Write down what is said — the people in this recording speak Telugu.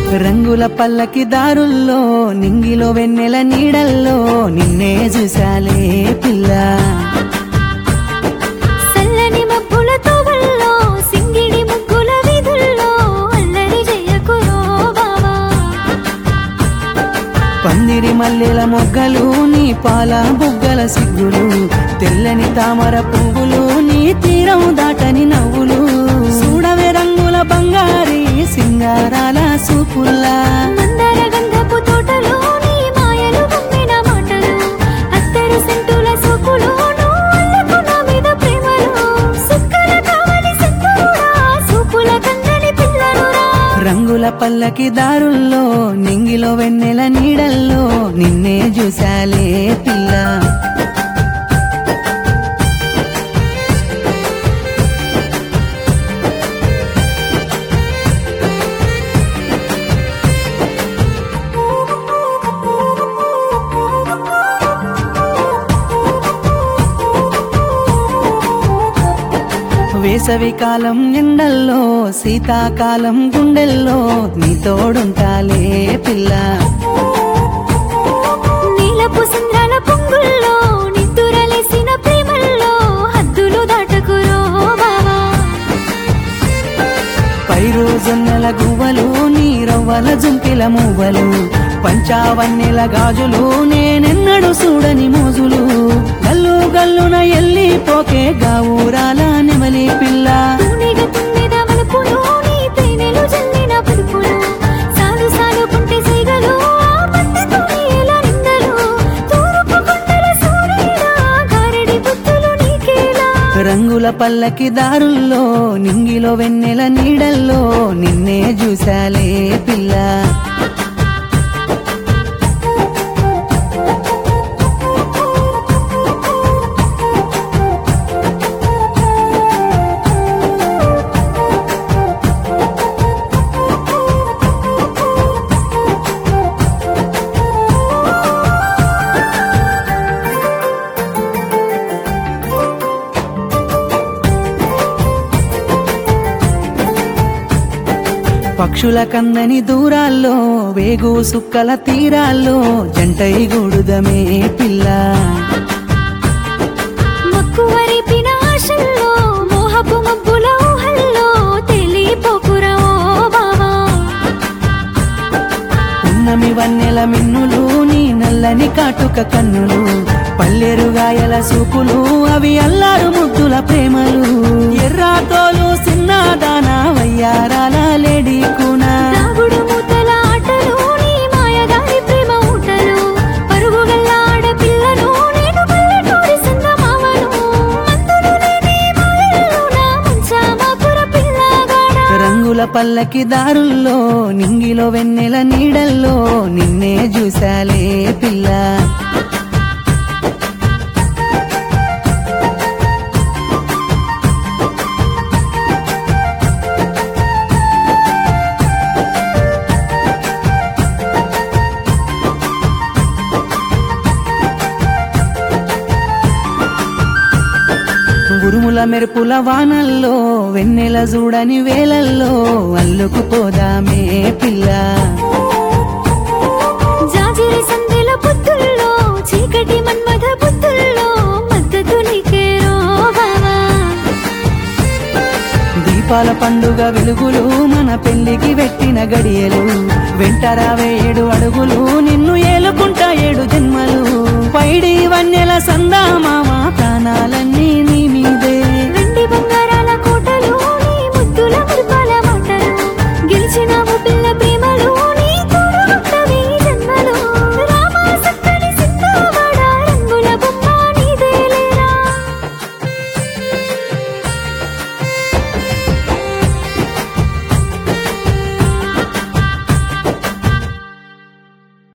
రంగుల పల్లకి దారుల్లో నింగిలో వెన్నెల నీడల్లో నిన్నే చూసాలే పిల్ల సల్లని మబ్బుల తోవల్లో సింగిడి ముగ్గుల వీధుల్లో అల్లరి చెయ్యకురో బావా పందిరి మల్లెల మొగ్గలు నీ పాల బుగ్గల సిగ్గులు తెల్లని తామర పువ్వులు నీ తీరం దాటని నవ్వులు చూడవే రంగుల బంగారి సింగారాల సూపుల్లా మందార గంధపు తోటలో నీ మాయలు గుమ్మిన మాటలు అత్తరు సెంటుల సోకులు నువ్వులకు నా మీద ప్రేమలు సుక్కల కావలి సుక్కరుడా సూపుల కందని పిల్లరురా రంగుల పల్లకి దారుల్లో నింగిలో వెన్నెల నీడల్లో నిన్నే చూసాలే పిల్ల వేసవి కాలం ఎండల్లో శీతాకాలం గుండెల్లో నీ తోడుంటాలే పిల్ల నీలపు సంద్రాల పొంగుల్లో నిద్దురలేసిన ప్రేమల్లో హద్దులు దాటకురో బావా పైరు జొన్నెల గువ్వలు నీ రవ్వల జుంకిల మువ్వలు పంచావన్నెల గాజులు నేనెన్నడు చూడని మోజులు గల్లు గల్లున ఎల్లి పోకే గావురాల నెమలి పిల్ల తూనెగ తుమ్మెద మలుపులు నీ తేనెలు జల్లిన పలుపులు సాలు సాలు కుంటే సైగలు ఆ పట్టతో నీల నిందలు తూర్పు కొండల సూర్యుడా గారడి బుద్ధులు నీకేలా రంగుల పల్లకి దారుల్లో నింగిలో వెన్నెల నీడల్లో నిన్నే చూసాలే పిల్ల పక్షుల కందని దూరాల్లో వేగు సుక్కల తీరాల్లో జంటై గూడుదమే పిల్ల మక్కువరిపిన ఆశల్లో మోహపు మబ్బుల ఊహల్లో తెలిపోకురా ఓ బావా ఉన్నమి వన్నెల మిన్నులు నీ నల్లని కాటుక కన్నులు పల్లెరుగాయల సూపులు అవి అల్లారు ముద్దుల ప్రేమలు ఎర్రాతోలు సిన్నదాన వయ్యారాల లేడీ కూనా దాగుడు మూతల ఆటలు నీ మాయగారి ప్రేమ ఊటలు పరుగుగల్ల ఆడపిల్లను నేను పల్లెటూరి సందమామను మందులు లేని మాయల్లో నా ముంచామాపుర పిల్లగాడా రంగుల పల్లకి దారుల్లో నింగిలో వెన్నెల నీడల్లో నిన్నే చూసాలే పిల్ల ఉరుముల మెరుపుల వానల్లో వెన్నెల చూడని వేలల్లో అల్లుకుపోదామే పిల్ల జాజిరి సందెల బుద్ధుల్లో చీకటి మన్మథ బుద్ధుల్లో మద్దతు నీకేరో బావా దీపాల పండుగ వెలుగులు మన పెళ్లికి పెట్టిన గడియలు వెంటరావే ఏడు అడుగులు నిన్ను ఏలుకుంటా ఏడు జన్మలు పైడి వన్నెల సందామామ